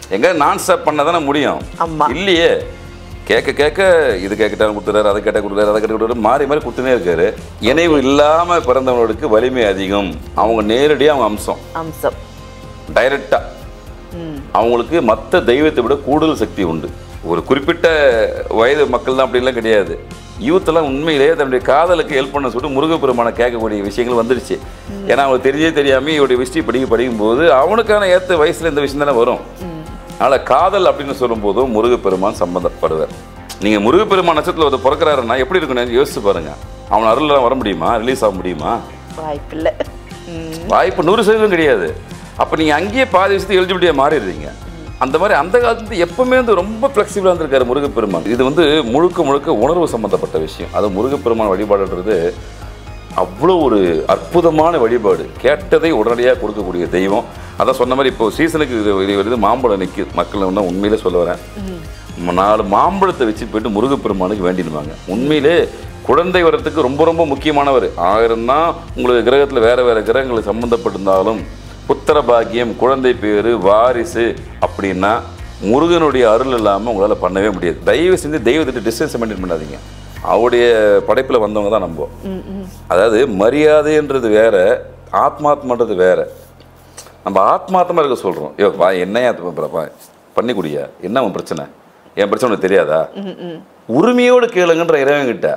எங்க நான் ஸ்டாப் பண்ண தானே முடியும் ஆமா. இல்லையே கேட்க கேட்க இது கேட்கட்டாலும் கொடுத்துறாரு அதை கேட்ட கொடுக்குறாரு அதை கேட்ட கொடுக்குறாரு மாறி மாறி கொடுத்துனே இருக்காரு இணைவு இல்லாம பிறந்தவங்களுக்கு வலிமை அதிகம் அவங்க நேரடியாக அவங்க அம்சம் அம்சம் டைரக்டா அவங்களுக்கு மற்ற தெய்வத்தை விட கூடுதல் சக்தி உண்டு ஒரு குறிப்பிட்ட வயது மக்கள் தான் அப்படிலாம் கிடையாது யூத்தெல்லாம் உண்மையிலேயே தன்னுடைய காதலுக்கு ஹெல்ப் பண்ண சொல்லிட்டு முருகப்பெருமான கேட்கக்கூடிய விஷயங்கள் வந்துடுச்சு ஏன்னா அவனுக்கு தெரிஞ்சே தெரியாம இவருடைய ஹிஸ்ட்ரி படிக்க படிக்கும்போது அவனுக்கான ஏற்ற வயசுல இந்த விஷயம் தானே வரும் அதனால காதல் அப்படின்னு சொல்லும்போதும் முருகப்பெருமான் சம்பந்தப்படுவார் நீங்க முருகப்பெருமான் நட்சத்திரத்தில் ஒரு பிறக்கிறாருன்னா எப்படி இருக்கணும் யோசிச்சு பாருங்க அவன் அருள்லாம் வர முடியுமா ரிலீஸ் ஆக முடியுமா வாய்ப்பில்லை ம், வாய்ப்பு நூறு சதவீதம் கிடையாது அப்போ நீங்கள் அங்கேயே பாதி விஷயத்தை எலிஜிபிலிட்டியாக மாறிடுறீங்க அந்த மாதிரி அந்த காலத்துல இருந்து எப்பவுமே வந்து ரொம்ப ஃப்ளெக்சிபிளாக இருந்திருக்காரு முருகப்பெருமான் இது வந்து முழுக்க முழுக்க உணர்வு சம்மந்தப்பட்ட விஷயம் அது முருகப்பெருமான் வழிபாடுன்றது அவ்வளோ ஒரு அற்புதமான வழிபாடு கேட்டதை உடனடியாக கொடுக்கக்கூடிய தெய்வம் அதான் சொன்ன மாதிரி இப்போ சீசனுக்கு இது இது வருது மாம்பழம் நிற்கி மக்கள் ஒன்று உண்மையிலே சொல்ல வரேன் ம- நாலு மாம்பழத்தை வச்சு போயிட்டு முருகப்பெருமானுக்கு வேண்டிடுவாங்க உண்மையிலே குழந்தை வரத்துக்கு ரொம்ப ரொம்ப முக்கியமானவர் ஆயிரம் தான் உங்களுக்கு கிரகத்தில் வேற வேற கிரகங்கள் சம்மந்தப்பட்டிருந்தாலும் புத்திர பாக்கியம் குழந்தை பேரு வாரிசு அப்படின்னா முருகனுடைய அருள் இல்லாமல் உங்களால் பண்ணவே முடியாது தயவு செஞ்சு தெய்வத்திட்ட டிஸ்டன்ஸ் மெயின்டைன் பண்ணாதீங்க அவருடைய படைப்பில் வந்தவங்க தான் நம்புவோம் அதாவது மரியாதைன்றது வேற ஆத்மாத்மன்றது வேற நம்ம ஆத்மார்த்தமா இருக்க சொல்கிறோம் ஐயோ வா என்னையா இது பா- பண்ணி குடியா என்ன உன் பிரச்சனை என் பிரச்சனை உனக்கு தெரியாதா உரிமையோடு கேளுங்கன்ற இறைவன் கிட்ட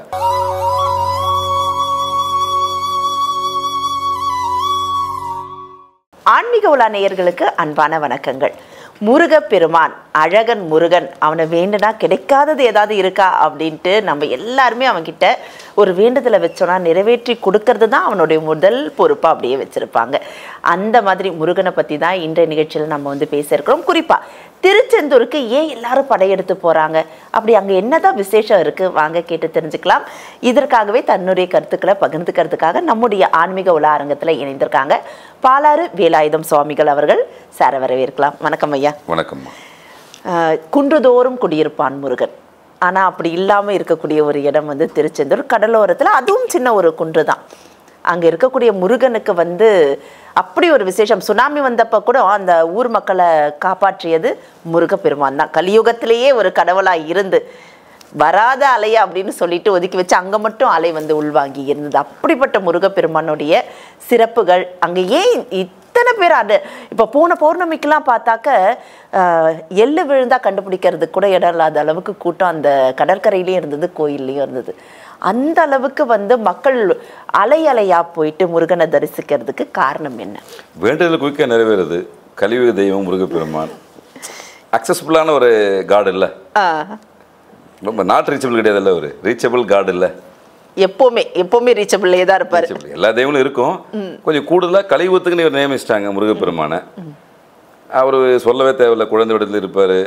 ஆன்மீக உலா நேயர்களுக்கு அன்பான வணக்கங்கள் முருகப்பெருமான் அழகன் முருகன் அவனை வேண்டுனா கிடைக்காதது ஏதாவது இருக்கா அப்படின்ட்டு நம்ம எல்லாருமே அவன்கிட்ட ஒரு வேண்டுதலை வச்சோன்னா நிறைவேற்றி கொடுக்கறது தான் அவனுடைய முதல் பொறுப்பாக அப்படியே வச்சுருப்பாங்க அந்த மாதிரி முருகனை பற்றி தான் இன்றைய நிகழ்ச்சியில் நம்ம வந்து பேச இருக்கிறோம் குறிப்பாக திருச்செந்தூருக்கு ஏன் எல்லாரும் படையெடுத்து போகிறாங்க அப்படி அங்கே என்னதான் விசேஷம் இருக்குது வாங்க கேட்டு தெரிஞ்சுக்கலாம் இதற்காகவே தன்னுடைய கருத்துக்களை பகிர்ந்துக்கிறதுக்காக நம்முடைய ஆன்மீக உலா அரங்கத்தில் இணைந்திருக்காங்க பாலாறு வேலாயுதம் சுவாமிகள் அவர்கள் சார வரவேற்கலாம் வணக்கம் ஐயா வணக்கம்மா ஆஹ் குன்றுதோறும் குடியிருப்பான் முருகன் ஆனால் அப்படி இல்லாமல் இருக்கக்கூடிய ஒரு இடம் வந்து திருச்செந்தூர் கடலோரத்தில் அதுவும் சின்ன ஒரு குன்று தான் அங்கே இருக்கக்கூடிய முருகனுக்கு வந்து அப்படி ஒரு விசேஷம் சுனாமி வந்தப்போ கூட அந்த ஊர் மக்களை காப்பாற்றியது முருகப்பெருமான் தான் கலியுகத்திலேயே ஒரு கடவுளாக இருந்து வராத அலையா அப்படின்னு சொல்லிட்டு ஒதுக்கி வச்சு அங்கே மட்டும் அலை வந்து உள்வாங்கி இருந்தது அப்படிப்பட்ட முருகப்பெருமானுடைய சிறப்புகள் அங்கே ஏன் இத்தனை பேர் அது இப்போ போன பௌர்ணமிக்கெல்லாம் பார்த்தாக்க ஆஹ், எள்ளு விழுந்தா கண்டுபிடிக்கிறதுக்கு கூட இடம் இல்லாத அளவுக்கு கூட்டம் அந்த கடற்கரையிலையும் இருந்தது கோயில்லையும் இருந்தது அந்த அளவுக்கு வந்து மக்கள் அலை அலையா போயிட்டு முருகனை தரிசிக்கிறதுக்கு காரணம் என்ன வேண்டுதல் குயிக்காக நிறைவேறுது கலியுக தெய்வம் முருகப்பெருமான் அக்சஸ்ஃபுல்லான ஒரு காடு இல்லை ஆஹ், ரொம்ப நாட் ரீச்சபிள் கிடையாதுல்ல ஒரு ரீச்சபிள் காடு இல்லை எப்பவுமே எப்பவுமே ரீச்சபிள்லே தான் இருப்பாரு reachable. எல்லா தெய்வங்களும் இருக்கும் கொஞ்சம் கூடுதலாக கலியுகத்துக்குன்னு இவர் நியமிச்சிட்டாங்க முருகப்பெருமானை அவர் சொல்லவே தேவையில்ல குழந்தை விடத்தில் இருப்பார்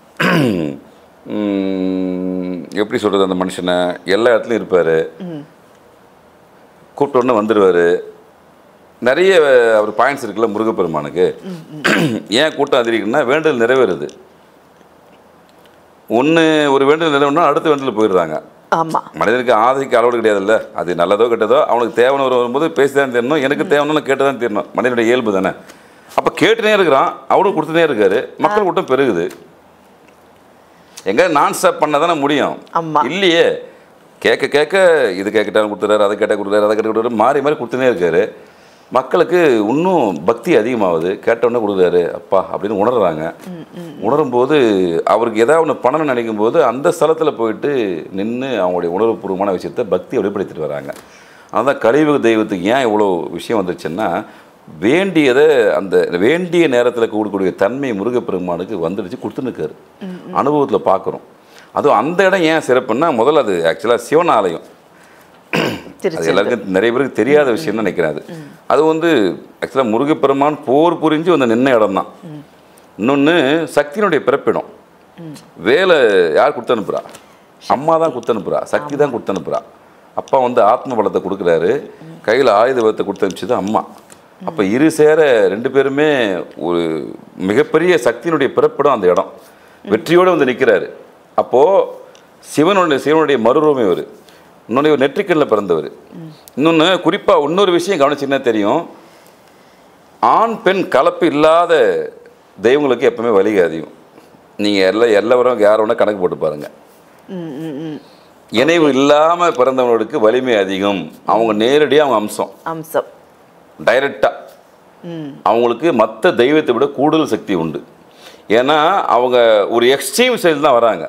எப்படி சொல்கிறது அந்த மனுஷனை எல்லா இடத்துலையும் இருப்பார் கூப்பிட்ட உடனே வந்துடுவார் நிறைய அவர் பாயிண்ட்ஸ் இருக்குல்ல முருகப்பெருமானுக்கு ஏன் கூட்டம் அதிகரிக்குன்னா வேண்டுதல் நிறைவேறுது ஒன்று ஒரு வேண்டுதல் நிறைவேறினா அடுத்த வேண்டுதல் போயிடுறாங்க ஆமா மனிதனுக்கு ஆதைக்கு அளவு கிடையாதுல்ல அது நல்லதோ கெட்டதோ அவனுக்கு தேவைன்னு வரும்போது பேசி தான் தரணும் எனக்கு தேவைன்னு கேட்டு தான் தரணும் மனிதனுடைய இயல்பு தானே அப்போ கேட்டுனே இருக்கிறான் அவனும் கொடுத்துனே இருக்காரு மக்கள் கூட்டம் பெருகுது எங்க நான் ஸ்டாப் பண்ண தானே முடியும் ஆமா. இல்லையே கேட்க கேட்க இது கேட்கட்டாலும் கொடுத்துறாரு அதை கேட்ட கொடுக்குறாரு அதை கேட்ட கொடுக்குறாரு மாறி மாறி கொடுத்துனே இருக்காரு மக்களுக்கு இன்னும் பக்தி அதிகமாகுது கேட்டவுடனே கொடுக்குறாரு அப்பா அப்படின்னு உணர்றாங்க உணரும்போது அவருக்கு ஏதாவது ஒன்று பண்ணணும்னு நினைக்கும் போது அந்த ஸ்தலத்தில் போயிட்டு நின்று அவங்களுடைய உணர்வுபூர்வமான விஷயத்தை பக்தி வெளிப்படுத்திட்டு வராங்க அதான் கலியுக தெய்வத்துக்கு ஏன் இவ்வளோ விஷயம் வந்துருச்சுன்னா வேண்டியதை அந்த வேண்டிய நேரத்தில் கொடுக்கக்கூடிய தன்மை முருகப்பெருமானுக்கு வந்துடுச்சு கொடுத்துருக்காரு அனுபவத்தில் பார்க்குறோம் அதுவும் அந்த இடம் ஏன் சிறப்புன்னா முதல்ல அது ஆக்சுவலாக சிவன் ஆலயம் அது திருச்சி எல்லாருக்கும் நிறைய பேருக்கு தெரியாத விஷயம் தான் நினைக்கிறேன் அது அது வந்து ஆக்சுவலாக முருகப்பெருமான் போர் புரிஞ்சு வந்து நின்ன இடம் தான் இன்னொன்று சக்தியினுடைய பிறப்பிடம் வேலை யார் கொடுத்து அனுப்புறா அம்மா தான் கொடுத்து அனுப்புறா சக்தி தான் கொடுத்து அனுப்புறா அப்பா வந்து ஆத்ம பலத்தை கொடுக்குறாரு கையில் ஆயுத பலத்தை கொடுத்து அனுப்பிச்சது அம்மா அப்போ இரு சேர ரெண்டு பேருமே ஒரு மிகப்பெரிய சக்தியினுடைய பிறப்பிடம் அந்த இடம் வெற்றியோடு வந்து நிற்கிறாரு அப்போது சிவனுடைய சிவனுடைய மறுரூபம் இவர் இன்னொன்று இவர் நெற்றிக்கல்ல பிறந்தவர் இன்னொன்று குறிப்பாக இன்னொரு விஷயம் கவனிச்சிங்கன்னா தெரியும் ஆண் பெண் கலப்பு இல்லாத தெய்வங்களுக்கு எப்பவுமே வலிக அதிகம் நீங்கள் எல்லாம் எல்லாரும் யார் வேணால் கணக்கு போட்டு பாருங்க ம் ம் ம் இணைவு இல்லாமல் பிறந்தவங்களுக்கு வலிமை அதிகம் அவங்க நேரடியாக அவங்க அம்சம் அம்சம் டைரக்டாக ம் அவங்களுக்கு மற்ற தெய்வத்தை விட கூடுதல் சக்தி உண்டு ஏன்னா அவங்க ஒரு எக்ஸ்ட்ரீம் சைடு தான் வராங்க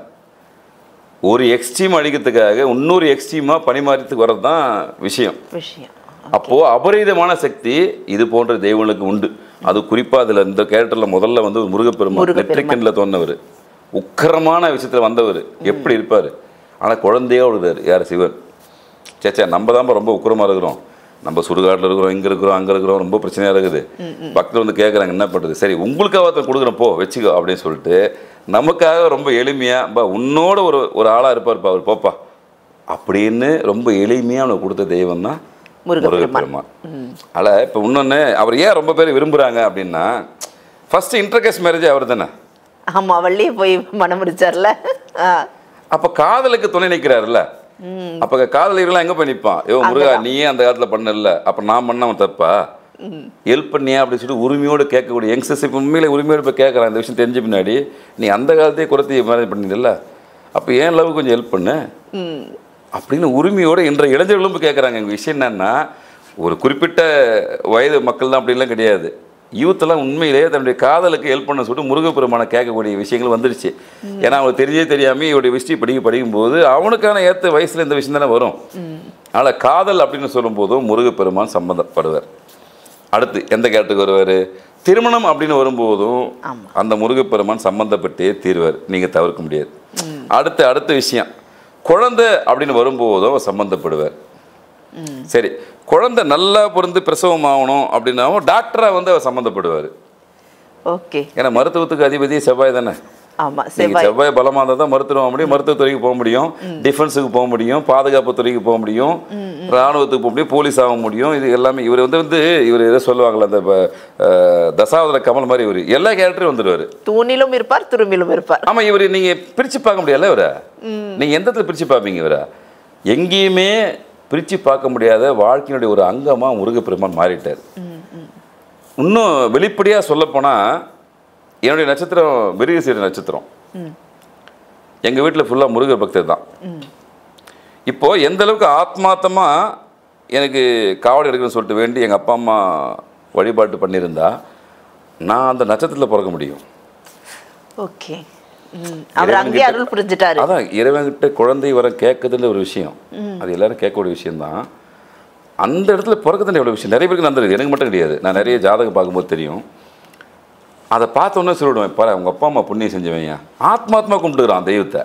ஒரு எக்ஸ்ட்ரீம் அடிக்கிறதுக்காக இன்னொரு எக்ஸ்ட்ரீமாக பணிமாறத்துக்கு வர்றது தான் விஷயம் விஷயம் அப்போது அபரிதமான சக்தி இது போன்ற தெய்வங்களுக்கு உண்டு அது குறிப்பாக அதில் இந்த கேரக்டரில் முதல்ல வந்து ஒரு முருகப்பெருமான் முருகப்பெருமான். நெற்றிக்கண்ணில் தோன்றவர் உக்கரமான விஷயத்தில் வந்தவர் எப்படி இருப்பார் ஆனால் குழந்தையா விடுறாரு யார் சிவன் சேச்சா நம்ம தான் ரொம்ப உக்கரமாக இருக்கிறோம் நம்ம சுடுகாட்டில் இருக்கிறோம் இங்கே இருக்கிறோம் அங்கே இருக்கிறோம் ரொம்ப பிரச்சனையாக இருக்குது பக்கத்தில் வந்து கேட்குறாங்க என்ன பண்ணுறது சரி உங்களுக்காக ஒருத்தன் கொடுக்குறேன் போ வச்சுக்கோ அப்படின்னு சொல்லிட்டு நமக்காக ரொம்ப எளிமையாக பா உன்னோட ஒரு ஒரு ஆளாக இருப்பார்ப்பா அவர் போப்பா அப்படின்னு ரொம்ப எளிமையாக அவனுக்கு கொடுத்த தெய்வம் தான் முருகப்பெருமான். முருகப்பெருமான் அதில் இப்போ இன்னொன்று அவர் ஏன் ரொம்ப பேர் விரும்புகிறாங்க அப்படின்னா ஃபஸ்ட்டு இன்டர்கேஸ் மேரேஜ் அவர் தானே ஆமா வள்ளியே போய் மனம் முடிச்சார்ல ஆ அப்போ காதலுக்கு துணை நிற்கிறாருல்ல அப்போ காதலிகள்லாம் எங்கே போய் நிற்பான் ஐயோ முருகா நீயே அந்த காலத்தில் பண்ணல அப்போ நான் பண்ணவன் தப்பா ஹெல்ப் பண்ணியா அப்படின்னு சொல்லிட்டு உரிமையோடு கேட்கக்கூடிய யங்ஸ்டர்ஸ் இப்போ உண்மையில உரிமையோடு போய் கேட்குறான் இந்த விஷயம் தெரிஞ்ச பின்னாடி நீ அந்த காலத்தையே குறைத்தி மேரேஜ் பண்ணிடல அப்போ ஏன் லவ் கொஞ்சம் ஹெல்ப் பண்ணு ம் அப்படின்னு உரிமையோட இன்றைய இளைஞர்களும் போய் கேட்குறாங்க எங்கள் விஷயம் என்னன்னா ஒரு குறிப்பிட்ட வயது மக்கள் தான் அப்படிலாம் கிடையாது யூத்தெல்லாம் உண்மையிலேயே தன்னுடைய காதலுக்கு ஹெல்ப் பண்ண சொல்லிட்டு முருகப்பெருமான கேட்கக்கூடிய விஷயங்கள் வந்துருச்சு ஏன்னா அவனுக்கு தெரிஞ்சே தெரியாமல் இவருடைய ஹிஸ்ட்ரி படிக்க படிக்கும்போது அவனுக்கான ஏற்ற வயசில் இந்த விஷயம் தானே வரும் அதனால் காதல் அப்படின்னு சொல்லும்போதும் முருகப்பெருமான் சம்மந்தப்படுவார் அடுத்து எந்த கேரக்டருக்கு வருவார் திருமணம் அப்படின்னு வரும்போதும் ஆமா. அந்த முருகப்பெருமான் சம்பந்தப்பட்டே தீர்வார் நீங்கள் தவிர்க்க முடியாது அடுத்து அடுத்த விஷயம் குழந்தை அப்படின்னு வரும்போதும் அவர் சம்பந்தப்படுவார் சரி குழந்தை நல்லா பிறந்து பிரசவம் ஆகணும் அப்படின்னாவும் டாக்டராக வந்து அவர் சம்மந்தப்படுவார் ஓகே ஏன்னா மருத்துவத்துக்கு அதிபதி செவ்வாய் தானே ஆமா நீங்கள் செவ்வாய் செவ்வாய் பலமாக இருந்தால் தான் மருத்துவம் ஆக முடியும் மருத்துவத்துறைக்கு போக முடியும் டிஃபென்ஸுக்கு போக முடியும் பாதுகாப்பு துறைக்கு போக முடியும் ராணுவத்துக்கு போக முடியும் போலீஸ் ஆக முடியும் இது எல்லாமே இவர் வந்து வந்து இவர் எதோ சொல்லுவாங்கள்ல அந்த இப்ப, அஹ், தசாவதார கமல் மாதிரி இவர் எல்லா கேரக்டரும் வந்துடுவார் தூணிலும் இருப்பார் துரும்பிலும் இருப்பார் ஆமா இவர் நீங்க பிரிச்சு பார்க்க முடியல இவரை நீங்க எந்த இடத்துல பிரிச்சு பார்ப்பீங்க இவரை எங்கேயுமே பிரிச்சு பார்க்க முடியாத வாழ்க்கையினுடைய ஒரு அங்கமா முருகப்பெருமான் மாறிட்டார் இன்னும் வெளிப்படையா சொல்லப்போனா என்னுடைய நட்சத்திரம் மிருகசீர நட்சத்திரம் எங்க வீட்டில் ஃபுல்லா முருகர் பக்தர் தான் இப்போ எந்த அளவுக்கு ஆத்மார்த்தமா எனக்கு காவடி எடுக்கணும்னு சொல்லிட்டு வேண்டி எங்க அப்பா அம்மா வழிபாட்டு பண்ணியிருந்தா நான் அந்த நட்சத்திரத்தில் பிறக்க முடியும் ஓகே ம் அவர் அங்கேயே அருள் புரிஞ்சுட்டாரு அதான் இறைவன்கிட்ட குழந்தை வர கேட்குதுன்ற ஒரு விஷயம் அது எல்லாரும் கேட்கக்கூடிய விஷயம்தான் அந்த இடத்துல பிறக்குதுன்ற எவ்வளோ விஷயம் நிறைய பேருக்கு நடந்துருது எனக்கு மட்டும் கிடையாது நான் நிறைய ஜாதகம் பார்க்கும்போது தெரியும் அதை பார்த்தோன்னே சொல்லிவிடுவேன் பாரு அவங்க அப்பா அம்மா புண்ணியம் செஞ்சவங்க ஆத்மாத்மா கும்பிட்டுக்கிறான் தெய்வத்தை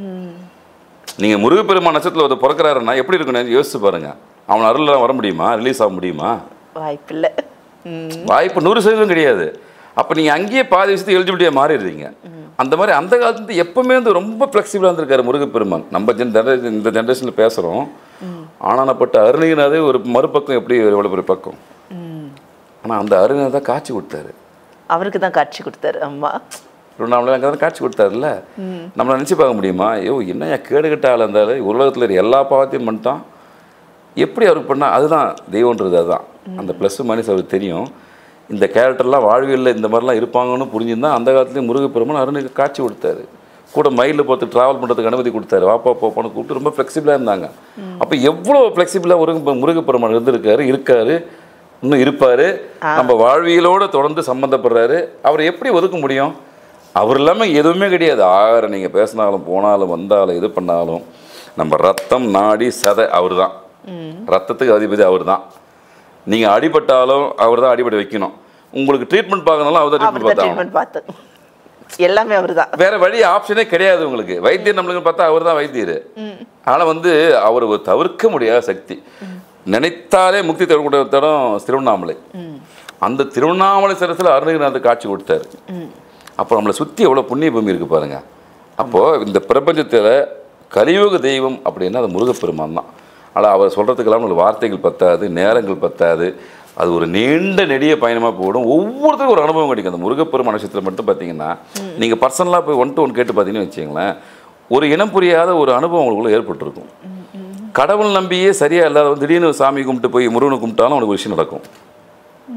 நீங்கள் முருகப்பெருமான் நட்சத்திரத்தில் ஒருத்தர் பிறக்கிறாருன்னா எப்படி இருக்குன்னு யோசிச்சு பாருங்க அவன் அருள்லாம் வர முடியுமா ரிலீஸ் ஆக முடியுமா வாய்ப்பில்லை ம் வாய்ப்பு நூறு சதவீதம் கிடையாது அப்போ நீங்கள் அங்கேயே பாதி விஷயத்துக்கு எலிஜிபிலிட்டியாக மாறிடுறீங்க அந்த மாதிரி அந்த காலத்துல எப்பவுமே வந்து ரொம்ப ஃப்ளெக்சிபிளாக இருந்திருக்காரு முருகப்பெருமான் நம்ம ஜென் ஜெனரேஷன் இந்த ஜென்ரேஷனில் பேசுகிறோம் ஆனானப்பட்ட அருணகிரிநாதே ஒரு மறுபக்கம் எப்படி எவ்வளோ பெரிய பக்கம் ம் ஆனால் அந்த அருணகிரி தான் காட்சி கொடுத்தாரு அவருக்கு தான் காட்சி கொடுத்தாரு அம்மா திருவண்ணாமலை அங்கே தான் காட்சி கொடுத்தாருல்ல நம்மளை நினச்சி பார்க்க முடியுமா ஐயோ என்ன கேடு கட்ட ஆள் இருந்தாரு உலகத்தில் இருக்க எல்லா பாவத்தையும் பண்ணிட்டான் எப்படி அவருக்கு பண்ணா அதுதான் தெய்வன்றது அதுதான் அந்த ப்ளஸ் மைனஸ் அவருக்கு தெரியும் இந்த கேரக்டர்லாம் வாழ்வியலில் இந்த மாதிரிலாம் இருப்பாங்கன்னு புரிஞ்சிருந்தா அந்த காலத்துலேயும் முருகப்பெருமான் அருணுக்கு காட்சி கொடுத்தாரு கூட மயிலில் பார்த்து ட்ராவல் பண்ணுறதுக்கு அனுமதி கொடுத்தாரு வாப்பா போப்பான்னு கூப்பிட்டு ரொம்ப ஃப்ளெக்சிபிளாக இருந்தாங்க அப்போ எவ்வளோ ஃப்ளெக்சிபிளாக முருக முருகப்பெருமான் இருந்திருக்காரு இருக்காரு இன்னும் இருப்பார் நம்ம வாழ்வியலோட தொடர்ந்து சம்மந்தப்படுறாரு அவர் எப்படி ஒதுக்க முடியும் அவர் இல்லாமல் எதுவுமே கிடையாது ஆயிரம் நீங்கள் பேசினாலும் போனாலும் வந்தாலும் இது பண்ணாலும் நம்ம ரத்தம் நாடி சதை அவர் தான் ரத்தத்துக்கு அதிபதி அவர் தான் நீங்கள் அடிபட்டாலும் அவர் தான் அடிபட வைக்கணும் உங்களுக்கு ட்ரீட்மெண்ட் பார்க்கணும்னாலும் அவர் தான் அவர் ட்ரீட்மெண்ட் தான் பார்த்தாங்க ட்ரீட்மெண்ட் பார்த்து எல்லாமே அவர் தான் வேற வழி ஆப்ஷனே கிடையாது உங்களுக்கு வைத்தியர் நம்மளுக்கு பார்த்தா அவர் தான் வைத்தியர் ஆனால் வந்து அவர் ஒரு தவிர்க்க முடியாத சக்தி நினைத்தாலே முக்தி தரக்கூடிய தடம் திருவண்ணாமலை அந்த திருவண்ணாமலை சிரத்தில் அருணகிரிநாதர் காட்சி கொடுத்தாரு அப்போ நம்மளை சுற்றி எவ்வளோ புண்ணிய பூமி இருக்குது பாருங்க அப்போது இந்த பிரபஞ்சத்தில் கலியுக தெய்வம் அப்படின்னா அது முருகப்பெருமான் தான் ஆனால் அவர் சொல்கிறதுக்கெல்லாம் உங்களுக்கு வார்த்தைகள் பத்தாது நேரங்கள் பத்தாது அது ஒரு நீண்ட நெடிய பயணமாக போடும் ஒவ்வொருத்தருக்கும் ஒரு அனுபவம் கிடைக்கும் அந்த முருகப்பெருமான் விஷயத்தில் மட்டும் பார்த்தீங்கன்னா நீங்கள் பர்சனலாக போய் ஒன் டு ஒன் கேட்டு பார்த்தீங்கன்னு வச்சுங்களேன் ஒரு இனம் புரியாத ஒரு அனுபவம் உங்களுக்குள்ள ஏற்பட்டிருக்கும் கடவுள் நம்பியே சரியா இல்லாதவன் திடீர்னு சாமி கும்பிட்டு போய் முருகனை கும்பிட்டாலும் அவனுக்கு ஒரு விஷயம் நடக்கும்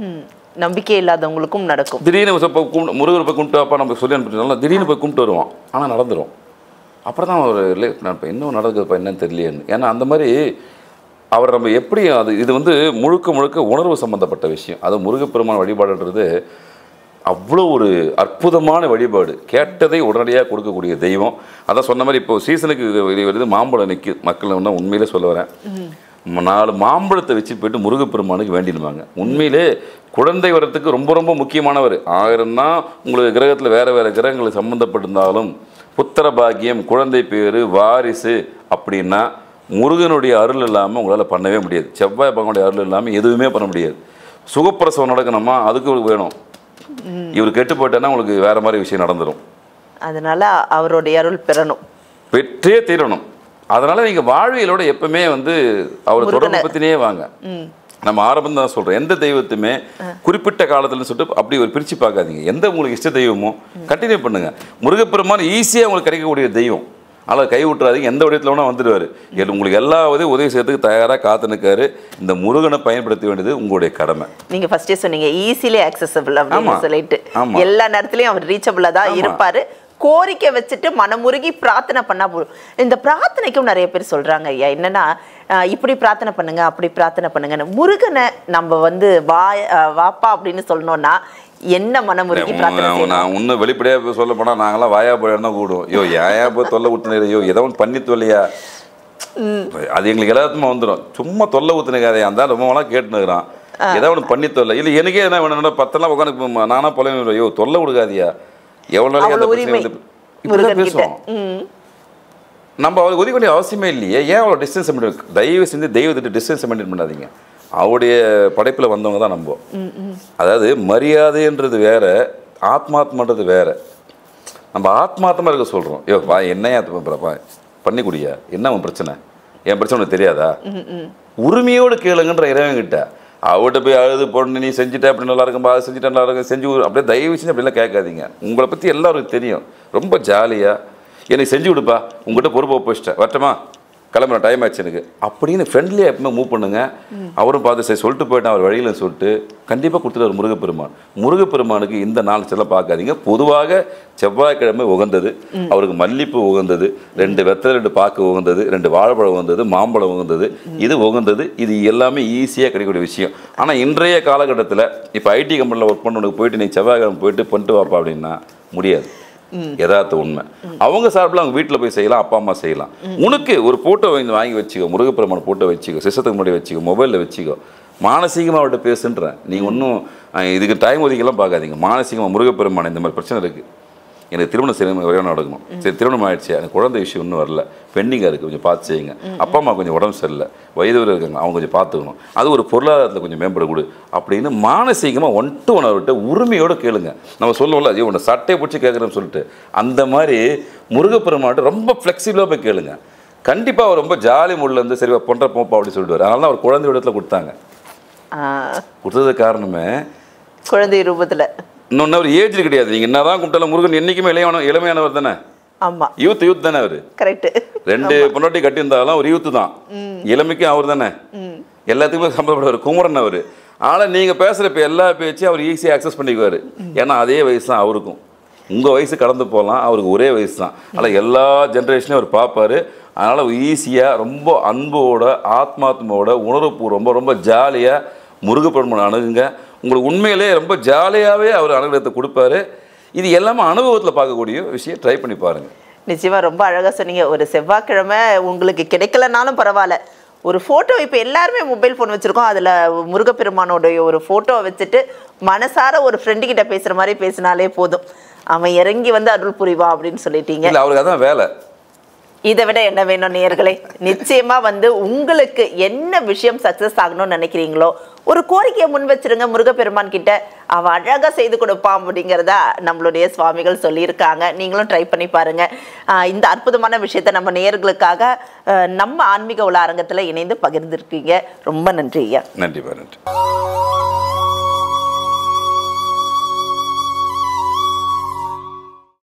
நம்பிக்கை இல்லாதவங்களுக்கும் நடக்கும் திடீர்னு இப்போ கும் முருகர் போய் கும்பிட்டு அப்பா நம்ம சொல்லி அனுப்பிச்சோம்னா திடீர்னு போய் கும்பிட்டு வருவோம் ஆனால் நடந்துரும் அப்புறம் தான் ஒரு இல்லை நான் இப்போ இன்னும் நடக்குதுப்பா என்னன்னு தெரியலையேன்னு ஏன்னா அந்த மாதிரி அவர் நம்ம எப்படி அது இது வந்து முழுக்க முழுக்க உணர்வு சம்மந்தப்பட்ட விஷயம் அது முருகப்பெருமான் வழிபாடுன்றது அவ்வளோ ஒரு அற்புதமான வழிபாடு கேட்டதை உடனடியாக கொடுக்கக்கூடிய தெய்வம் அதான் சொன்ன மாதிரி இப்போ சீசனுக்கு இது வெளிய வருது மாம்பழம் நிற்கி மக்கள் வந்து உண்மையிலே சொல்ல வரேன் ம- நாலு மாம்பழத்தை வச்சு போயிட்டு முருகப்பெருமானுக்கு வேண்டிடுவாங்க உண்மையிலே குழந்தை வரத்துக்கு ரொம்ப ரொம்ப முக்கியமானவர் ஆயிரம் தான் உங்களுக்கு கிரகத்தில் வேறு வேறு கிரகங்கள் சம்மந்தப்பட்டிருந்தாலும் புத்திர பாக்கியம் குழந்தை பேர் வாரிசு அப்படின்னா முருகனுடைய அருள் இல்லாமல் உங்களால் பண்ணவே முடியாது செவ்வாய் பகவானுடைய அருள் இல்லாமல் எதுவுமே பண்ண முடியாது சுகப்பிரசவம் நடக்கணுமா அதுக்கு இவருக்கு வேணும் இவர் கெட்டு போயிட்டேன்னா உங்களுக்கு வேற மாதிரி விஷயம் நடந்துடும் அதனால அவருடைய அருள் பெறணும் பெற்றே தீரணும் அதனால நீங்க வாழ்வியலோட எப்பவுமே வந்து அவர் தொடர்பு முருகனை. பத்தினே வாங்க நம்ம ஆரம்பம் தான் சொல்றோம் எந்த தெய்வத்துமே குறிப்பிட்ட காலத்துலன்னு சொல்லிட்டு அப்படி ஒரு பிரிச்சு பார்க்காதீங்க எந்த உங்களுக்கு இஷ்ட தெய்வமோ கண்டினியூ பண்ணுங்க முருகப்பெருமான் ஈஸியா உங்களுக்கு கிடைக்கக்கூடிய தெய்வம் ஆனால் கை விட்டுறாதீங்க எந்த விடயத்தில் வேணால் வந்துடுவார் உங்களுக்கு எல்லா உதவி உதவி செய்யறதுக்கு தயாராக காத்து நிற்காரு இந்த முருகனை பயன்படுத்த வேண்டியது உங்களுடைய கடமை நீங்க ஃபர்ஸ்டே சொன்னீங்க ஈஸிலி ஆக்சசபிள் அப்படின்னு ஆமா. சொல்லிட்டு ஆமா. எல்லா நேரத்துலயும் அவர் ரீச்சபிளா தான் ஆமா. இருப்பாரு கோரிக்கை வச்சுட்டு மனமுருகி பிரார்த்தனை பண்ணா போதும் இந்த பிரார்த்தனைக்கும் நிறைய பேர் சொல்றாங்க ஐயா என்னன்னா ஆஹ், இப்படி பிரார்த்தனை பண்ணுங்க அப்படி பிரார்த்தனை பண்ணுங்கன்னு முருகனை நம்ம வந்து வா ஆஹ், வாப்பா அப்படின்னு சொல்லணும்னா என்ன மனமுருகி பிரார்த்தனை நான் செய்யணும் நான் இன்னும் வெளிப்படையாக சொல்ல போனால் நாங்களாம் வாயா போய் தான் கூடுவோம் ஐயோ ஏயா போய் தொல்லை ஊற்றுனே ஐயோ ஏதோ ஒன்று பண்ணி தொல்லையா அது எங்களுக்கு எல்லாத்துமே வந்துடும் சும்மா தொல்லை ஊற்றுனே அந்த ரொம்ப நாளாக கேட்டுனுக்குறான் ஏதோ ஒன்று பண்ணி தொல்லை இல்லை எனக்கே என்ன வேணும்னா பத்தெல்லாம் உட்காந்து நானா பொலை ஐயோ தொல்லை கொடுக்காதியா எவ்வளோ நாளைக்கு அந்த அவ்வளவு பிரச்சனை உரிமை வந்து இப்படி தான் முருகன் கிட்ட பேசுவோம் ம். நம்ம அவருக்கு ஒதுக்க வேண்டிய அவசியமே இல்லையே ஏன் அவ்வளோ டிஸ்டன்ஸ் மெயின்டைன் தயவு செஞ்சு தெய்வத்திட்ட டிஸ்டன்ஸ் மெயின்டைன் பண்ணாதீங்க அவருடைய படைப்பில் வந்தவங்க தான் நம்புவோம் அதாவது மரியாதைன்றது வேற ஆத்மாத்மன்றது வேற நம்ம ஆத்மார்த்தமாக இருக்க சொல்கிறோம் ஐயோ வா என்னையா பா பண்ணி குடியா என்ன உன் பிரச்சனை என் பிரச்சனை உனக்கு தெரியாதா உரிமையோடு கேளுங்கன்ற இறைவன்கிட்ட அவர்கிட்ட போய் அழுது பொண்ணு நீ செஞ்சுட்ட அப்படி நல்லா இருக்கும்பா அது செஞ்சுட்ட நல்லா இருக்கும் செஞ்சு கொடு. அப்படியே தயவு செஞ்சு அப்படிலாம் கேட்காதீங்க உங்களை பற்றி எல்லாருக்கும் தெரியும் ரொம்ப ஜாலியாக எனக்கு செஞ்சு கொடுப்பா உங்ககிட்ட பொறுப்பை ஒப்பிச்சிட்டேன் வரட்டுமா கிளம்புற டைம் ஆச்சு எனக்கு அப்படின்னு ஃப்ரெண்ட்லியாக எப்பவுமே மூவ் பண்ணுங்க அவரும் பார்த்து சரி சொல்லிட்டு போயிட்டேன் அவர் வழியில் சொல்லிட்டு கண்டிப்பாக கொடுத்துட்டார் முருகப்பெருமான் முருகப்பெருமானுக்கு இந்த நாள் செல்லாம் பார்க்காதீங்க பொதுவாக செவ்வாய்க்கிழமை உகந்தது அவருக்கு மல்லிப்பூ உகந்தது ரெண்டு வெத்தலை ரெண்டு பாக்கு உகந்தது ரெண்டு வாழைப்பழம் உகந்தது மாம்பழம் உகந்தது இது உகந்தது இது எல்லாமே ஈஸியாக கிடைக்கக்கூடிய விஷயம் ஆனால் இன்றைய காலகட்டத்தில் இப்போ ஐடி கம்பெனியில் ஒர்க் பண்ணவனுக்கு போயிட்டு நீ செவ்வாய்க்கிழமை போயிட்டு பண்ணிட்டு வாப்பா அப்படின்னா முடியாது யதார்த்த உண்மை அவங்க சார்பில் அவங்க வீட்டில் போய் செய்யலாம் அப்பா அம்மா செய்யலாம் உனக்கு ஒரு ஃபோட்டோ வாங்கி வாங்கி வச்சுக்கோ முருகப்பெருமான் ஃபோட்டோ வச்சுக்கோ சிஸ்டத்துக்கு முன்னாடி வச்சுக்கோ மொபைலில் வச்சுக்கோ மானசீகமாக அவர்கிட்ட பேசுன்றேன் நீங்கள் ஒன்றும் இதுக்கு டைம் ஒதுக்கிலாம் பார்க்காதீங்க மானசீகமாக முருகப்பெருமான் இந்த மாதிரி பிரச்சனை இருக்குது எனக்கு திருமணம் செய்யணும் ஒரே நடக்கணும் சரி திருமணம் ஆயிடுச்சு எனக்கு குழந்தை விஷயம் இன்னும் வரல பெண்டிங்காக இருக்குது கொஞ்சம் பார்த்து செய்யுங்க அப்பா அம்மா கொஞ்சம் உடம்பு சரியில்லை வயது இருக்காங்க அவங்க கொஞ்சம் பார்த்துக்கணும் அது ஒரு பொருளாதாரத்தில் கொஞ்சம் மேம்பட கொடு அப்படின்னு மானசீகமாக ஒன் டு ஒன் அவர்கிட்ட உரிமையோடு கேளுங்க நம்ம சொல்லுவோம்ல ஐயோ உன்னை சட்டையை பிடிச்சி கேட்குறேன்னு சொல்லிட்டு அந்த மாதிரி முருகப்பெருமான்ட்டு ரொம்ப ஃப்ளெக்சிபிளாக போய் கேளுங்க கண்டிப்பாக அவர் ரொம்ப ஜாலி முள்ள இருந்து சரி பொன்ற போப்பா அப்படின்னு சொல்லிட்டு அதனால தான் அவர் குழந்தை இடத்துல கொடுத்தாங்க ஆஹ், கொடுத்ததுக்கு காரணமே குழந்தை ரூபத்துல இன்னொன்று அவர் ஏஜ் கிடையாது நீங்கள் என்னதான் கும்பிட்டாலும் முருகன் என்றைக்குமே இளையவன இளமையானவர் தானே ஆமா யூத் யூத் தானே அவர் கரெக்ட் ரெண்டு பொண்டாட்டி கட்டியிருந்தாலும் ஒரு யூத்து தான் இளமைக்கும் அவர் தானே எல்லாத்துக்குமே சம்பந்தப்படுவார் குமரன் அவர் ஆனால் நீங்கள் பேசுகிற இப்போ எல்லா பேச்சையும் அவர் ஈஸியாக அக்சஸ் பண்ணிக்குவார் ஏன்னா அதே வயசு தான் அவருக்கும் உங்கள் வயசு கடந்து போகலாம் அவருக்கு ஒரே வயசு தான் ஆனால் எல்லா ஜென்ரேஷனையும் அவர் பார்ப்பாரு அதனால் ஈஸியாக ரொம்ப அன்போட ஆத்மாத்மாவோட உணர்வுபூர்வமாக ரொம்ப ஜாலியாக முருகப்பெருமான் அணுகுங்க உங்களுக்கு உண்மையிலே ரொம்ப ஜாலியாகவே அவர் அனுகிரகத்தை கொடுப்பாரு இது எல்லாமே அனுபவத்தில் பார்க்கக்கூடிய விஷயம் ட்ரை பண்ணி பாருங்கள் நிச்சயமா ரொம்ப அழகா சொன்னீங்க ஒரு செவ்வாய்க்கிழமை உங்களுக்கு கிடைக்கலனாலும் பரவாயில்ல ஒரு ஃபோட்டோ இப்போ எல்லாருமே மொபைல் ஃபோன் வச்சுருக்கோம் அதில் முருகப்பெருமானோடைய ஒரு ஃபோட்டோ வச்சுட்டு மனசார ஒரு ஃப்ரெண்டு கிட்ட பேசுகிற மாதிரி பேசினாலே போதும் அவன் இறங்கி வந்து அருள் புரிவா அப்படின்னு சொல்லிட்டீங்க இல்லை அவருக்கு அதான் வேலை இதை விட என்ன வேணும் நேயர்களே நிச்சயமா வந்து உங்களுக்கு என்ன விஷயம் சக்சஸ் ஆகணும்னு நினைக்கிறீங்களோ ஒரு கோரிக்கையை முன் வச்சிருங்க முருகப்பெருமான் கிட்ட அவ அழகா செய்து கொடுப்பான் அப்படிங்கிறத நம்மளுடைய சுவாமிகள் சொல்லியிருக்காங்க நீங்களும் ட்ரை பண்ணி பாருங்க ஆஹ் இந்த அற்புதமான விஷயத்தை நம்ம நேயர்களுக்காக ஆஹ் நம்ம ஆன்மீக உலக அரங்கத்துல இணைந்து பகிர்ந்திருக்கீங்க ரொம்ப நன்றி ஐயா நன்றி பா நன்றி